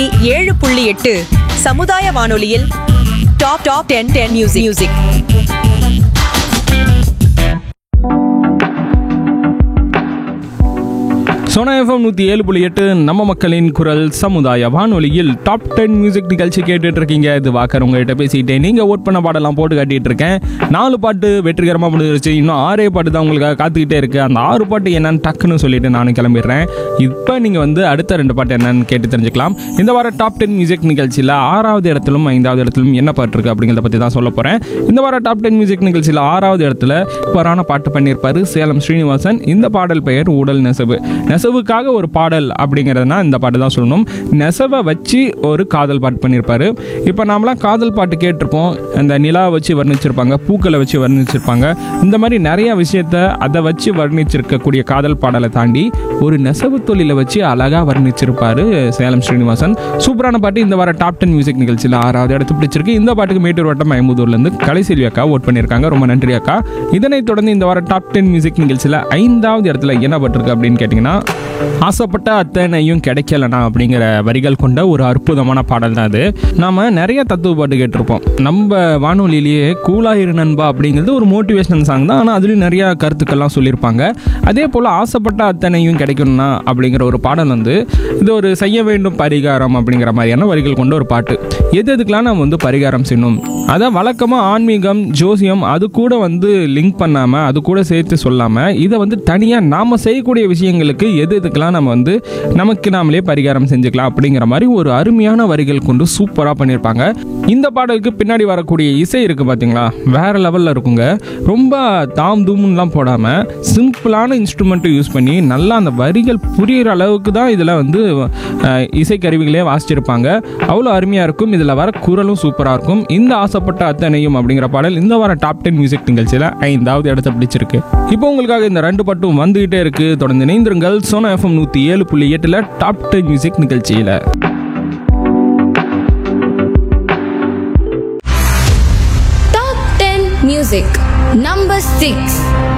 ஏழு புள்ளி எட்டு சமுதாய வானொலியில் top top ten ten music music Sona FM நூற்றி ஏழு புள்ளி எட்டு நம்ம மக்களின் குரல் சமுதாய வானொலியில் டாப் டென் மியூசிக் நிகழ்ச்சி கேட்டுட்டு இருக்கீங்க இது வாக்கர் உங்ககிட்ட பேசிக்கிட்டேன் நீங்கள் ஓட் பண்ண பாடலாம் போட்டு காட்டிட்டு இருக்கேன் நாலு பாட்டு வெற்றிகரமாக முடிஞ்சிருச்சு இன்னும் ஆறே பாட்டு தான் உங்களுக்காக காத்துக்கிட்டே இருக்கு அந்த ஆறு பாட்டு என்னன்னு டக்குன்னு சொல்லிட்டு நானும் கிளம்பிடுறேன் இப்போ நீங்கள் வந்து அடுத்த ரெண்டு பாட்டு என்னன்னு கேட்டு தெரிஞ்சுக்கலாம் இந்த வாரம் டாப் டென் மியூசிக் நிகழ்ச்சியில் ஆறாவது இடத்திலும் ஐந்தாவது இடத்திலும் என்ன பாட்டு இருக்கு அப்படிங்கிறத பற்றி தான் சொல்ல போகிறேன் இந்த வாரம் டாப் டென் மியூசிக் நிகழ்ச்சியில் ஆறாவது இடத்துல வரான பாட்டு பண்ணியிருப்பாரு சேலம் ஸ்ரீனிவாசன் இந்த பாடல் பெயர் ஊடல் நெசவு நெசவுக்காக ஒரு பாடல் அப்படிங்கிறதுனா இந்த பாட்டு தான் சொல்லணும் நெசவை வச்சு ஒரு காதல் பாட்டு பண்ணியிருப்பாரு இப்போ நாமலாம் காதல் பாட்டு கேட்டிருப்போம் அந்த நிலா வச்சு வர்ணிச்சிருப்பாங்க பூக்களை வச்சு வர்ணிச்சிருப்பாங்க இந்த மாதிரி நிறைய விஷயத்த அதை வச்சு வர்ணிச்சிருக்கக்கூடிய காதல் பாடலை தாண்டி ஒரு நெசவு தொழிலை வச்சு அழகாக வர்ணிச்சிருப்பாரு சேலம் ஸ்ரீனிவாசன் சூப்பரான பாட்டு இந்த வார டாப் டென் மியூசிக் நிகழ்ச்சியில் ஆறாவது இடத்து பிடிச்சிருக்கு இந்த பாட்டுக்கு மேட்டூர் வட்டம் ஐம்பதூர்லேருந்து கலைசெல்வி அக்கா ஓட் பண்ணியிருக்காங்க ரொம்ப நன்றி அக்கா இதனைத் தொடர்ந்து இந்த வார டாப் டென் மியூசிக் நிகழ்ச்சியில் ஐந்தாவது இடத்துல என்ன பட்டிருக்கு அப்படின்னு கேட்டிங்கன்னா ஆசைப்பட்ட அத்தனையும் கிடைக்கலனா அப்படிங்கிற வரிகள் கொண்ட ஒரு அற்புதமான பாடல் தான் அது நாம நிறைய தத்துவ பாட்டு கேட்டிருப்போம் நம்ம வானொலியிலேயே கூலாயிரு நண்பா அப்படிங்கிறது ஒரு மோட்டிவேஷனல் சாங் தான் ஆனால் அதுலேயும் நிறைய கருத்துக்கள்லாம் சொல்லியிருப்பாங்க அதே போல் ஆசைப்பட்ட அத்தனையும் கிடைக்கணும்னா அப்படிங்கிற ஒரு பாடல் வந்து இது ஒரு செய்ய வேண்டும் பரிகாரம் அப்படிங்கிற மாதிரியான வரிகள் கொண்ட ஒரு பாட்டு எது எதுக்கெல்லாம் நம்ம வந்து பரிகாரம் செய்யணும் அதை வழக்கமாக ஆன்மீகம் ஜோசியம் அது கூட வந்து லிங்க் பண்ணாமல் அது கூட சேர்த்து சொல்லாமல் இதை வந்து தனியாக நாம் செய்யக்கூடிய விஷயங்களுக்கு எது எதுக்கெல்லாம் நம்ம வந்து நமக்கு நாமளே பரிகாரம் செஞ்சுக்கலாம் அப்படிங்கிற மாதிரி ஒரு அருமையான வரிகள் கொண்டு சூப்பராக பண்ணியிருப்பாங்க இந்த பாடலுக்கு பின்னாடி வரக்கூடிய இசை இருக்குது பார்த்தீங்களா வேற லெவலில் இருக்குங்க ரொம்ப தாம் தூம்லாம் போடாமல் சிம்பிளான இன்ஸ்ட்ருமெண்ட்டை யூஸ் பண்ணி நல்லா அந்த வரிகள் புரியிற அளவுக்கு தான் இதில் வந்து அஹ், இசைக்கருவிகளே வாசிச்சிருப்பாங்க அவ்வளோ அருமையாக இருக்கும் இதில் வர குரலும் சூப்பராக இருக்கும் இந்த ஆசைப்பட்ட அத்தனையும் அப்படிங்கிற பாடல் இந்த வார டாப் டென் மியூசிக் நிகழ்ச்சியில் ஐந்தாவது இடத்த பிடிச்சிருக்கு இப்போ உங்களுக்காக இந்த ரெண்டு பாட்டும் வந்துகிட்டே இருக்கு தொடர்ந்து இணைந்திருங்கள் சோனா எஃப்எம் நூற்றி ஏழு புள்ளி எட்டில் டாப் டென் மியூசிக் நிகழ்ச்சியில் Top 10 Music Number 6